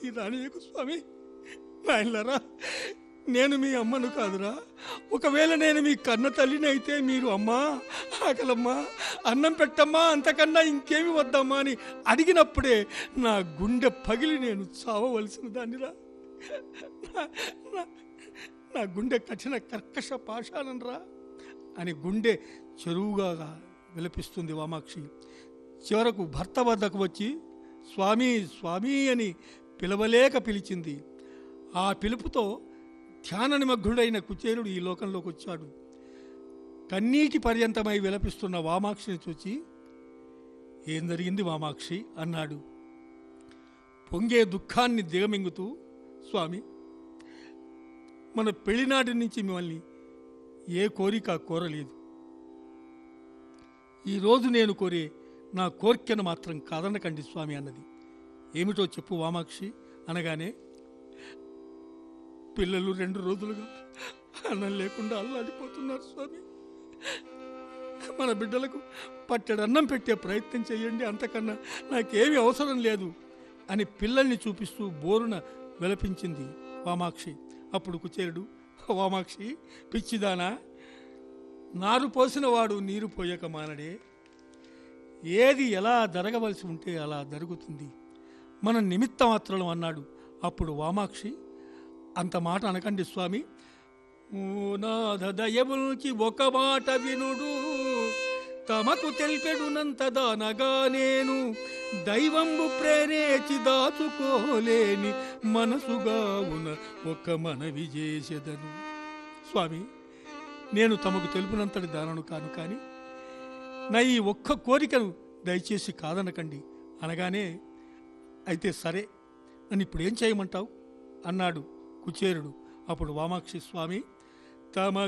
జోలికి రానియకు స్వామి నాయనలారా నేను మీ అమ్మను కాదురా ఒకవేళ నేను మీ కన్న తల్లిని అయితే మీరు అమ్మా ఆకలమ్మా అన్నం పెట్టమ్మా అంతకన్నా ఇంకేమి వద్దమ్మా అని అడిగినప్పుడే నా గుండె పగిలి నేను చావవలసిన దాన్నిరా నా- నా- నా గుండె కఠిన కర్కశ పాషాణంరా అని గుండె చెరువుగా విలపిస్తుంది వామాక్షి చివరకు భర్త వద్దకు వచ్చి స్వామి స్వామి అని పిలవలేక పిలిచింది ఆ పిలుపుతో ధ్యాన నిమగ్నుడైన కుచేరుడు ఈ లోకంలోకి వచ్చాడు కన్నీటి పర్యంతమై విలపిస్తున్న వామాక్షిని చూచి ఏం జరిగింది వామాక్షి అన్నాడు పొంగే దుఃఖాన్ని దిగమింగుతూ స్వామి మన పెళ్లినాటి నుంచి మిమ్మల్ని ఏ కోరిక కోరలేదు ఈరోజు నేను కోరే నా కోరికను మాత్రం కాదనకండి స్వామి అన్నది ఏమిటో చెప్పు వామాక్షి అనగానే పిల్లలు రెండు రోజులుగా అన్నం లేకుండా అల్లాడిపోతున్నారు స్వామి మన బిడ్డలకు పట్టెడు అన్నం పెట్టే ప్రయత్నం చేయండి అంతకన్నా నాకేమీ అవసరం లేదు అని పిల్లల్ని చూపిస్తూ బోరున విలపించింది వామాక్షి అప్పుడు కుచేరుడు వామాక్షి పిచ్చిదానా నారు పోసిన వాడు నీరు పోయక మానడే ఏది ఎలా జరగవలసి ఉంటే అలా జరుగుతుంది మన నిమిత్త మాత్రం అన్నాడు అప్పుడు వామాక్షి అంత మాట అనకండి స్వామి ఓ నాథ దయముల్చి ఒక మాట వినుడు తమకు తెలిపెడునంత దానగా నేను దైవంబు ప్రేరేచి దాచుకోలేని మనసుగా ఉన్న ఒక మనవి చేసేదను స్వామి నేను తమకు తెలుపునంతటి దానను కాను కానీ నా ఈ ఒక్క కోరికను దయచేసి కాదనకండి అనగానే అయితే సరే నన్ను ఇప్పుడు ఏం చేయమంటావు అన్నాడు కుచేరుడు అప్పుడు వామాక్షి స్వామి తమ